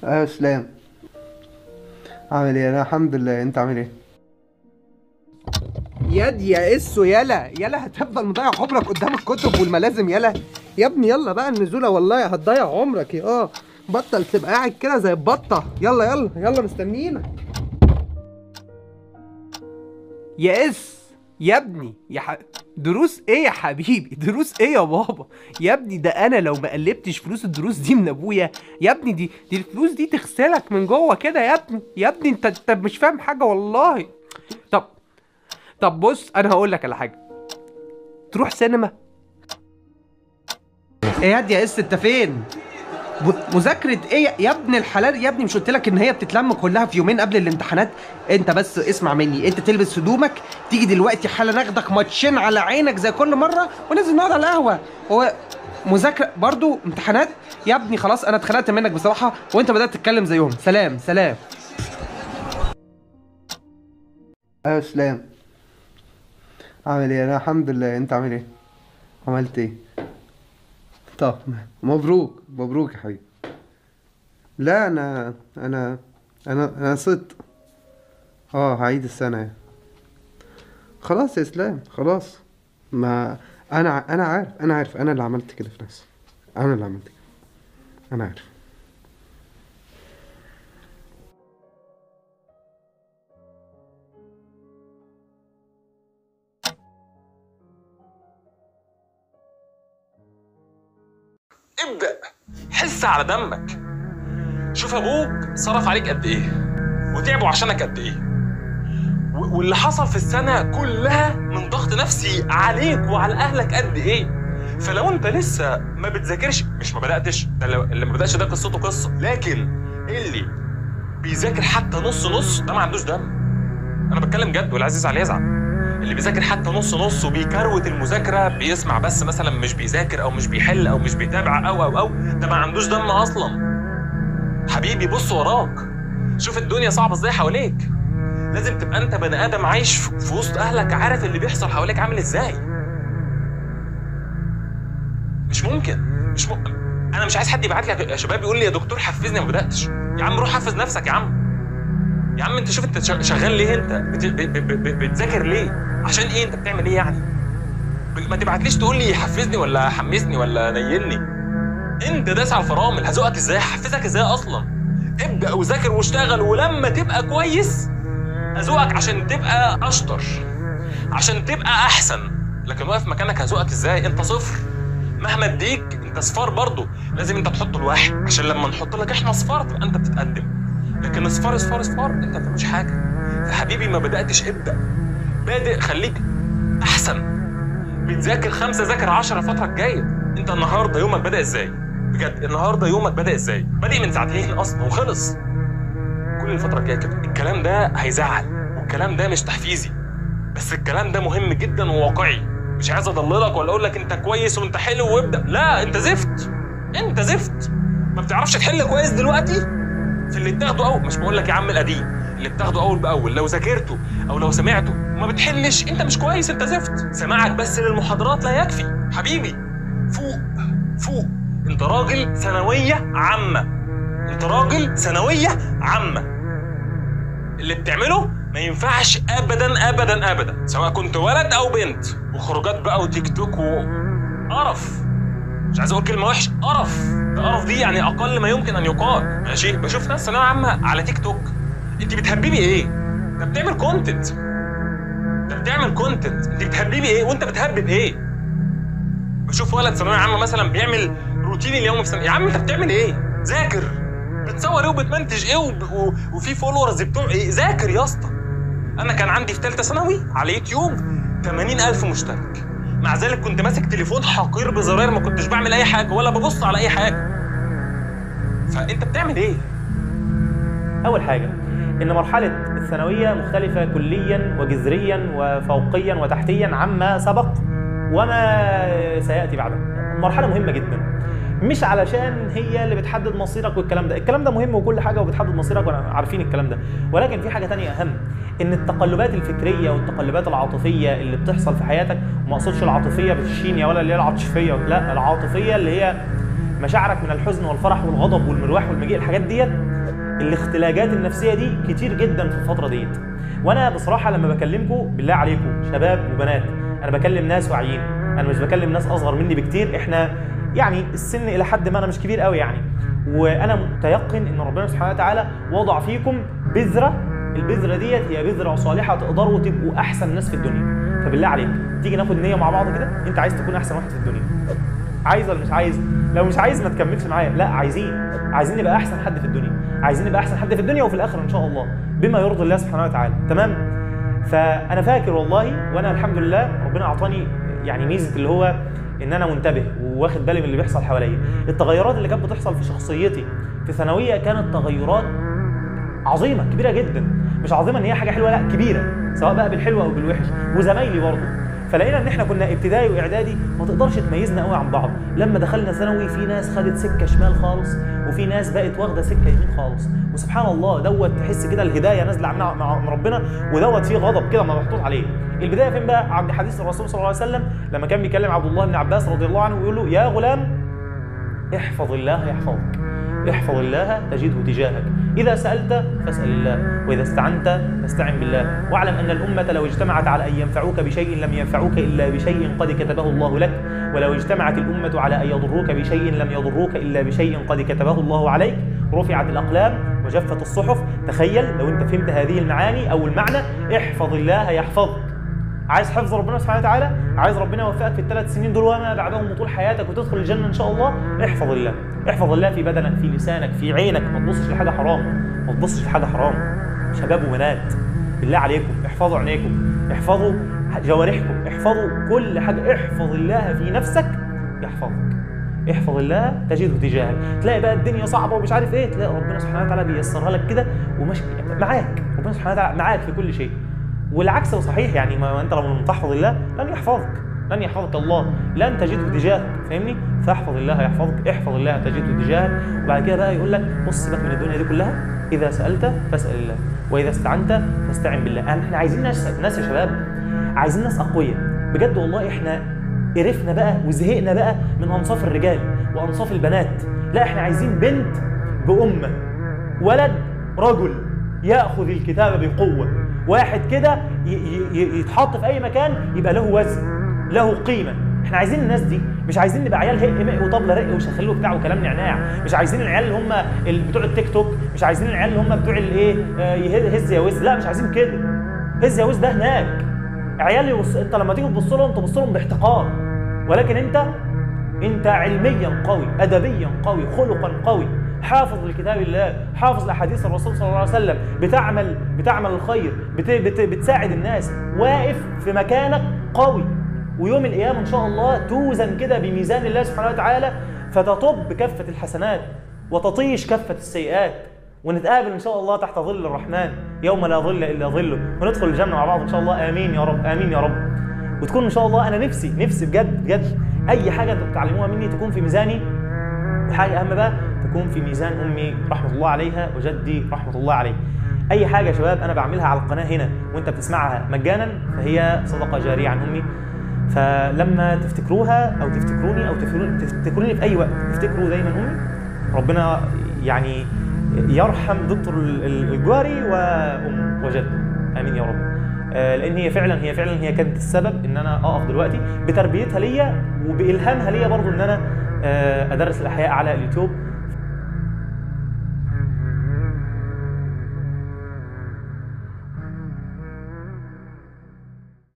ايوه اسلام عامل ايه انا الحمد لله انت عامل ايه ياد يا اسو يلا يلا هتفضل مضيع عمرك قدام الكتب والملازم يلا يا ابني يلا بقى النزوله والله هتضيع عمرك يا اه بطل تبقى قاعد كده زي البطه يلا يلا يلا مستنيينك يا اس يا ابني يا ح... دروس ايه يا حبيبي دروس ايه يا بابا يا ابني ده انا لو ما قلبتش فلوس الدروس دي من ابويا يا ابني دي دي الفلوس دي تغسلك من جوه كده يا ابني يا ابني انت انت مش فاهم حاجه والله طب طب بص انا هقول لك على حاجه تروح سينما ايه يا دي يا اس انت فين ب- مذاكرة ايه يا- يا ابن الحلال يا ابني مش قلت لك ان هي بتتلم كلها في يومين قبل الامتحانات انت بس اسمع مني انت تلبس هدومك تيجي دلوقتي حالا ناخدك ماتشين على عينك زي كل مرة وننزل نقعد على القهوة هو مذاكرة برضو امتحانات يا ابني خلاص انا اتخنقت منك بصراحة وانت بدأت تتكلم زيهم سلام سلام ايوه اسلام عامل ايه انا الحمد لله انت عامل ايه عملت ايه طب مبروك مبروك يا حبيبي لا انا انا انا انا صدت اه هعيد السنه يعني. خلاص يا اسلام خلاص ما انا انا عارف انا عارف انا اللي عملت كده في نفسي انا اللي عملت كده انا عارف ابدأ حس على دمك شوف ابوك صرف عليك قد ايه وتعبوا عشانك قد ايه و- واللي حصل في السنة كلها من ضغط نفسي عليك وعلى اهلك قد ايه فلو انت لسه ما بتذاكرش مش ما بدأتش ده اللي اللي ما بدأش ده قصته قصة لكن اللي بيذاكر حتى نص نص ده ما عندوش دم انا بتكلم جد والعزيز عليه يزعل اللي بيذاكر حتى نص نص وبيكروت المذاكره بيسمع بس مثلا مش بيذاكر او مش بيحل او مش بيتابع او او او ده ما عندوش دم اصلا حبيبي بص وراك شوف الدنيا صعبه ازاي حواليك لازم تبقى انت بني ادم عايش في في وسط اهلك عارف اللي بيحصل حواليك عامل ازاي مش ممكن مش ممكن انا مش عايز حد يبعت لي يا شباب يقول لي يا دكتور حفزني ما بداتش يا عم روح حفز نفسك يا عم يا عم انت شوف انت شغ- شغال ليه انت بت- ب- ب- ب- بتذاكر ليه عشان ايه انت بتعمل ايه يعني ب- ما تبعتليش تقول لي حفزني ولا حمسني ولا نيلني انت داس على الفرامل هزقك ازاي هحفزك ازاي اصلا ابدا وذاكر واشتغل ولما تبقى كويس ازوقك عشان تبقى اشطر عشان تبقى احسن لكن واقف مكانك هزوقك ازاي انت صفر مهما اديك انت صفار برضه لازم انت تحط الواحد عشان لما نحط لك احنا صفار تبقى انت بتتقدم لكن اصفار اصفار اصفار انت ما بتعملش حاجه فحبيبي ما بداتش ابدا بادئ خليك احسن بتذاكر خمسه ذاكر عشرة الفتره الجايه انت النهارده يومك بدا ازاي بجد النهارده يومك بدا ازاي بادئ من ساعتين اصلا وخلص كل الفتره الجايه كده الكلام ده هيزعل والكلام ده مش تحفيزي بس الكلام ده مهم جدا وواقعي مش عايز اضللك ولا اقول لك انت كويس وانت حلو وابدا لا انت زفت انت زفت ما بتعرفش تحل كويس دلوقتي في اللي بتاخده اول مش بقول لك يا عم القديم اللي بتاخده اول باول لو ذاكرته او لو سمعته وما بتحلش انت مش كويس انت زفت سماعك بس للمحاضرات لا يكفي حبيبي فوق فوق انت راجل ثانويه عامه انت راجل ثانويه عامه اللي بتعمله ما ينفعش ابدا ابدا ابدا سواء كنت ولد او بنت وخروجات بقى وتيك توك وقرف مش عايز اقول كلمه وحشه قرف ده قرف دي يعني اقل ما يمكن ان يقال ماشي بشوف ناس ثانويه عامه على تيك توك انت بتهببي ايه ده بتعمل كونتنت ده بتعمل كونتنت انت بتهببي ايه وانت بتهبب ايه بشوف ولد ثانويه عامه مثلا بيعمل روتين اليوم في ثانويه يا عم انت بتعمل ايه ذاكر بتصور ايه وبتمنتج ايه وب... و... وفي فولورز بتوع ايه ذاكر يا اسطى انا كان عندي في ثالثه ثانوي على يوتيوب 80000 مشترك مع ذلك كنت ماسك تليفون حقير بزراير ما كنتش بعمل اي حاجه ولا ببص على اي حاجه فانت بتعمل ايه أول حاجة إن مرحلة الثانوية مختلفة كليا وجذريا وفوقيا وتحتيا عما سبق وما سيأتي بعده مرحلة مهمة جدا مش علشان هي اللي بتحدد مصيرك والكلام ده الكلام ده مهم وكل حاجة وبتحدد مصيرك وعارفين الكلام ده ولكن في حاجة تانية أهم إن التقلبات الفكرية والتقلبات العاطفية اللي بتحصل في حياتك وما أقصدش العاطفية بالشين يا ولا اللي هي العاطفية لا العاطفية اللي هي مشاعرك من الحزن والفرح والغضب والمرواح والمجيء الحاجات ديت الاختلاجات النفسيه دي كتير جدا في الفتره ديت وانا بصراحه لما بكلمكم بالله عليكم شباب وبنات انا بكلم ناس واعيين انا مش بكلم ناس اصغر مني بكتير احنا يعني السن الى حد ما انا مش كبير قوي يعني وانا متيقن ان ربنا سبحانه وتعالى وضع فيكم بذره البذره ديت هي بذره صالحه تقدروا تبقوا احسن ناس في الدنيا فبالله عليك تيجي ناخد نيه مع بعض كده انت عايز تكون احسن واحد في الدنيا عايز ولا مش عايز لو مش عايز ما تكملش معايا لا عايزين عايزين نبقى احسن حد في الدنيا عايزين نبقى احسن حد في الدنيا وفي الاخره ان شاء الله بما يرضي الله سبحانه وتعالى تمام فانا فاكر والله وانا الحمد لله ربنا اعطاني يعني ميزه اللي هو ان انا منتبه واخد بالي من اللي بيحصل حواليا التغيرات اللي كانت بتحصل في شخصيتي في ثانويه كانت تغيرات عظيمه كبيره جدا مش عظيمه ان هي حاجه حلوه لا كبيره سواء بقى بالحلو او بالوحش وزمايلي برضه فلقينا ان احنا كنا ابتدائي واعدادي ما تقدرش تميزنا قوي عن بعض لما دخلنا ثانوي في ناس خدت سكه شمال خالص وفي ناس بقت واخده سكه يمين خالص وسبحان الله دوت تحس كده الهدايه نازله من مع- من ربنا ودوت فيه غضب كده ما محطوط عليه البدايه فين بقى عند حديث الرسول صلى الله عليه وسلم لما كان بيكلم عبد الله بن عباس رضي الله عنه ويقول له يا غلام احفظ الله يحفظك احفظ الله تجده تجاهك إذا سألت فاسأل الله وإذا استعنت فاستعن بالله واعلم أن الأمة لو اجتمعت على أن ينفعوك بشيء لم ينفعوك إلا بشيء قد كتبه الله لك ولو اجتمعت الأمة على أن يضروك بشيء لم يضروك إلا بشيء قد كتبه الله عليك رفعت الأقلام وجفت الصحف تخيل لو أنت فهمت هذه المعاني أو المعنى احفظ الله يحفظك عايز حفظ ربنا سبحانه وتعالى عايز ربنا يوفقك في الثلاث سنين دول وما بعدهم طول حياتك وتدخل الجنه ان شاء الله احفظ الله احفظ الله في بدنك في لسانك في عينك ما تبصش لحاجه حرام ما تبصش لحاجه حرام شباب وبنات بالله عليكم احفظوا عينيكم احفظوا جوارحكم احفظوا كل حاجه احفظ الله في نفسك يحفظك احفظ الله تجده تجاهك تلاقي بقى الدنيا صعبه ومش عارف ايه تلاقي ربنا سبحانه وتعالى بيسرها لك كده وماشي معاك ربنا سبحانه وتعالى معاك في كل شيء والعكس هو صحيح يعني ما ما انت لما لم تحفظ الله لن يحفظك لن يحفظك الله لن تجده تجاهك فاهمني فاحفظ الله يحفظك احفظ الله تجده تجاهك وبعد كده بقى يقول لك بص سيبك من الدنيا دي كلها اذا سالت فاسال الله واذا استعنت فاستعن بالله يعني احنا عايزين ناس ناس يا شباب عايزين ناس اقوياء بجد والله احنا قرفنا بقى وزهقنا بقى من انصاف الرجال وانصاف البنات لا احنا عايزين بنت بامه ولد رجل ياخذ الكتاب بقوه واحد كده ي- ي- ي- يتحط في اي مكان يبقى له وزن له قيمه احنا عايزين الناس دي مش عايزين نبقى عيال هق مق وطبله رق وشخلو وبتاع وكلام نعناع مش عايزين العيال اللي هم ال- بتوع التيك توك مش عايزين العيال اللي هم بتوع الايه آه، يه- هز يا وز لا مش عايزين كده هز يا وز ده هناك عيال يبص انت لما تيجي تبص لهم تبص لهم باحتقار ولكن انت انت علميا قوي ادبيا قوي خلقا قوي حافظ لكتاب الله حافظ لاحاديث الرسول صلى الله عليه وسلم بتعمل بتعمل الخير بت بت بتساعد الناس واقف في مكانك قوي ويوم القيامه ان شاء الله توزن كده بميزان الله سبحانه وتعالى فتطب كفه الحسنات وتطيش كفه السيئات ونتقابل ان شاء الله تحت ظل الرحمن يوم لا ظل الا ظله وندخل الجنه مع بعض ان شاء الله امين يا رب امين يا رب وتكون ان شاء الله انا نفسي نفسي بجد بجد اي حاجه انتوا بتتعلموها مني تكون في ميزاني وحاجه اهم بقى تكون في ميزان امي رحمه الله عليها وجدي رحمه الله عليه اي حاجه يا شباب انا بعملها على القناه هنا وانت بتسمعها مجانا فهي صدقه جاريه عن امي فلما تفتكروها او تفتكروني او تفتكروني, تفتكروني في اي وقت تفتكروا دايما امي ربنا يعني يرحم دكتور ال- ال- الجواري وام وجده امين يا رب آه، لان هي فعلا هي فعلا هي كانت السبب ان انا اقف دلوقتي بتربيتها ليا وبالهامها ليا برضو ان انا آه، ادرس الاحياء على اليوتيوب